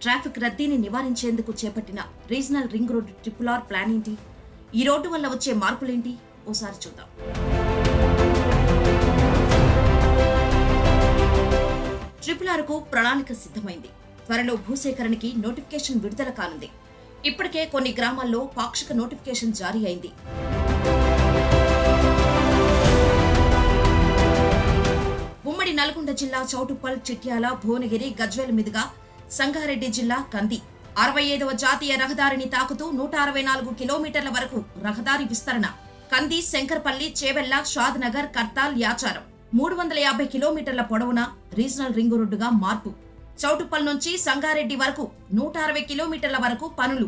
traffic రద్దీని నివారించేందుకు చేపట్టిన regional ring road triple R plan ఏంటి ఈ రోడ్డు వల్ల వచ్చే మార్పులేంటి ఓసారి చూద్దాం ట్రిపుల్ ఆర్కు ప్రణాళిక సిద్ధమైంది త్వరలో భూసేకరణకి నోటిఫికేషన్ విడుదల కానుంది ఇప్పటికే కొన్ని గ్రామాల్లో పాక్షిక నోటిఫికేషన్ జారీ అయింది ఉమ్మడి నల్గొండ జిల్లా చౌటుప్పల్ చిట్యాల భువనగిరి గజ్వేల్ మీదుగా సంగారెడ్డి జిల్లా కంది అరవై ఐదవ జాతీయ రహదారిని తాకుతూ నూట అరవై నాలుగు కిలోమీటర్ల వరకు రహదారి విస్తరణ కంది శంకర్పల్లి చేవెళ్ల షాద్ నగర్ కర్తాల్ యాచారం మూడు వందల యాభై కిలోమీటర్ల పొడవున రీజనల్ రింగు రోడ్డుగా మార్పు చౌటుప్పల్ నుంచి సంగారెడ్డి వరకు నూట అరవై కిలోమీటర్ల వరకు పనులు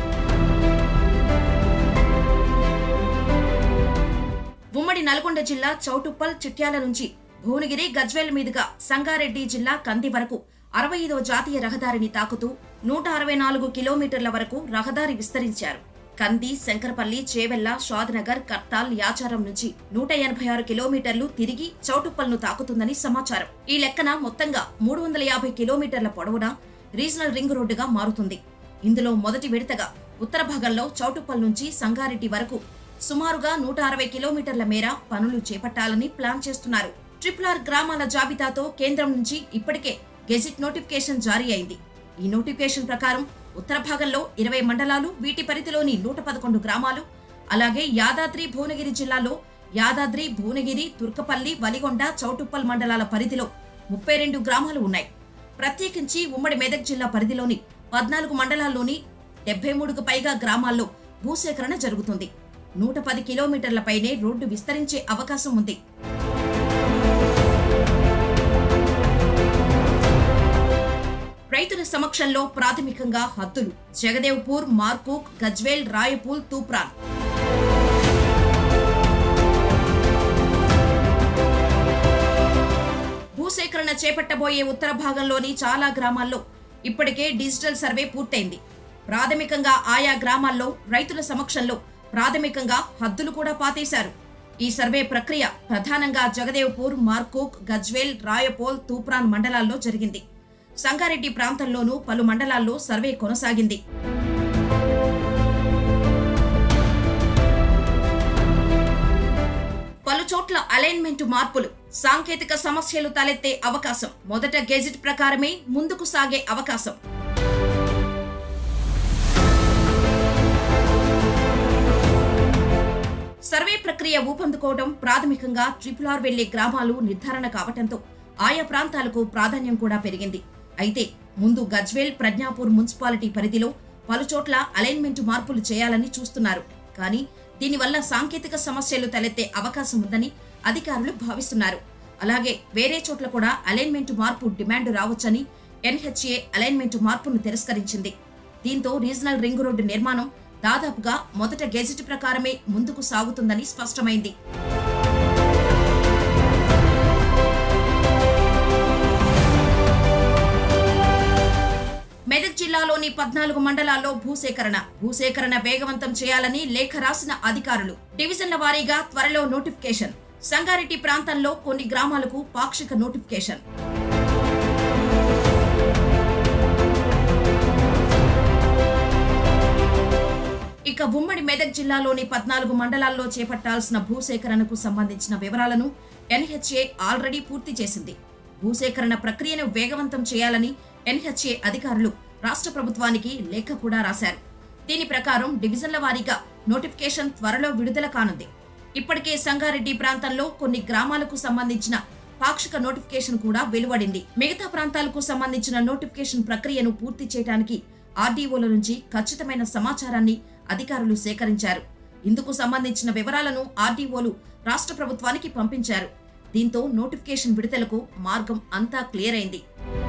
ఉమ్మడి నల్గొండ జిల్లా చౌటుప్పల్ చిట్యాల నుంచి భువనగిరి గజ్వేల్ మీదుగా సంగారెడ్డి జిల్లా కంది వరకు అరవై ఐదో జాతీయ రహదారిని తాకుతూ నూట అరవై నాలుగు కిలోమీటర్ల వరకు రహదారి విస్తరించారు కంది శంకరపల్లి చేవెళ్ల షాద్నగర్ కర్తాల్ యాచారం నుంచి నూట ఎనభై ఆరు కిలోమీటర్లు తిరిగి చౌటుప్పల్ను తాకుతుందని సమాచారం ఈ లెక్కన మొత్తంగా మూడు వందల యాభై కిలోమీటర్ల పొడవున రీజనల్ రింగ్ రోడ్డుగా మారుతుంది ఇందులో మొదటి విడతగా ఉత్తర భాగంలో చౌటుప్పల్ నుంచి సంగారెడ్డి వరకు సుమారుగా నూట అరవై కిలోమీటర్ల మేర పనులు చేపట్టాలని ప్లాన్ చేస్తున్నారు ట్రిపుల్ ఆర్ గ్రామాల జాబితాతో కేంద్రం నుంచి ఇప్పటికే గెజిట్ నోటిఫికేషన్ జారీ అయింది ఈ నోటిఫికేషన్ ప్రకారం ఉత్తర భాగంలో ఇరవై మండలాలు వీటి పరిధిలోని నూట పదకొండు గ్రామాలు అలాగే యాదాద్రి భువనగిరి జిల్లాలో యాదాద్రి భువనగిరి తుర్కపల్లి వలిగొండ చౌటుప్పల్ మండలాల పరిధిలో ముప్పై రెండు గ్రామాలు ఉన్నాయి ప్రత్యేకించి ఉమ్మడి మెదక్ జిల్లా పరిధిలోని పద్నాలుగు మండలాల్లోని డెబ్బై మూడుకు పైగా గ్రామాల్లో భూసేకరణ జరుగుతుంది నూట పది కిలోమీటర్ల పైనే రోడ్డు విస్తరించే అవకాశం ఉంది రైతుల సమక్షంలో ప్రాథమికంగా హద్దులు జగదేవ్పూర్ మార్కూక్ గజ్వేల్ రాయపూల్ తూప్రాన్ భూసేకరణ చేపట్టబోయే ఉత్తర భాగంలోని చాలా గ్రామాల్లో ఇప్పటికే డిజిటల్ సర్వే పూర్తయింది ప్రాథమికంగా ఆయా గ్రామాల్లో రైతుల సమక్షంలో ప్రాథమికంగా హద్దులు కూడా పాతేశారు ఈ సర్వే ప్రక్రియ ప్రధానంగా జగదేవ్పూర్ మార్కోక్ గజ్వేల్ రాయపోల్ తూప్రాన్ మండలాల్లో జరిగింది సంగారెడ్డి ప్రాంతంలోనూ పలు మండలాల్లో సర్వే కొనసాగింది పలు చోట్ల అలైన్మెంట్ మార్పులు సాంకేతిక సమస్యలు తలెత్తే అవకాశం మొదట గెజిట్ ప్రకారమే ముందుకు సాగే అవకాశం సర్వే ప్రక్రియ ఊపందుకోవడం ప్రాథమికంగా ట్రిపుల్ ఆర్ వెళ్లే గ్రామాలు నిర్ధారణ కావటంతో ఆయా ప్రాంతాలకు ప్రాధాన్యం కూడా పెరిగింది అయితే ముందు గజ్వేల్ ప్రజ్ఞాపూర్ మున్సిపాలిటీ పరిధిలో పలుచోట్ల అలైన్మెంట్ మార్పులు చేయాలని చూస్తున్నారు కానీ దీనివల్ల సాంకేతిక సమస్యలు తలెత్తే అవకాశం ఉందని అధికారులు భావిస్తున్నారు అలాగే వేరే చోట్ల కూడా అలైన్మెంట్ మార్పు డిమాండ్ రావచ్చని ఎన్హెచ్ఏ అలైన్మెంట్ మార్పును తిరస్కరించింది దీంతో రీజనల్ రింగ్ రోడ్డు నిర్మాణం దాదాపుగా మొదట గెజిట్ ప్రకారమే ముందుకు సాగుతుందని స్పష్టమైంది మెదక్ జిల్లాలోని పద్నాలుగు మండలాల్లో భూసేకరణ భూసేకరణ వేగవంతం చేయాలని లేఖ రాసిన అధికారులు డివిజన్ల వారీగా త్వరలో నోటిఫికేషన్ సంగారెడ్డి ప్రాంతంలో కొన్ని గ్రామాలకు పాక్షిక నోటిఫికేషన్ ఇక ఉమ్మడి మెదక్ జిల్లాలోని పద్నాలుగు మండలాల్లో చేపట్టాల్సిన భూసేకరణకు సంబంధించిన వివరాలను ఎన్హెచ్ఏ ఆల్రెడీ పూర్తి చేసింది భూసేకరణ ప్రక్రియను వేగవంతం చేయాలని ఎన్హెచ్ఏ అధికారులు రాష్ట్ర ప్రభుత్వానికి లేఖ కూడా రాశారు దీని ప్రకారం డివిజన్ల వారీగా నోటిఫికేషన్ త్వరలో విడుదల కానుంది ఇప్పటికే సంగారెడ్డి ప్రాంతంలో కొన్ని గ్రామాలకు సంబంధించిన పాక్షిక నోటిఫికేషన్ కూడా వెలువడింది మిగతా ప్రాంతాలకు సంబంధించిన నోటిఫికేషన్ ప్రక్రియను పూర్తి చేయడానికి ఆర్డీఓల నుంచి ఖచ్చితమైన సమాచారాన్ని అధికారులు సేకరించారు ఇందుకు సంబంధించిన వివరాలను ఆర్డీఓలు రాష్ట్ర ప్రభుత్వానికి పంపించారు దీంతో నోటిఫికేషన్ విడుదలకు మార్గం అంతా క్లియర్ అయింది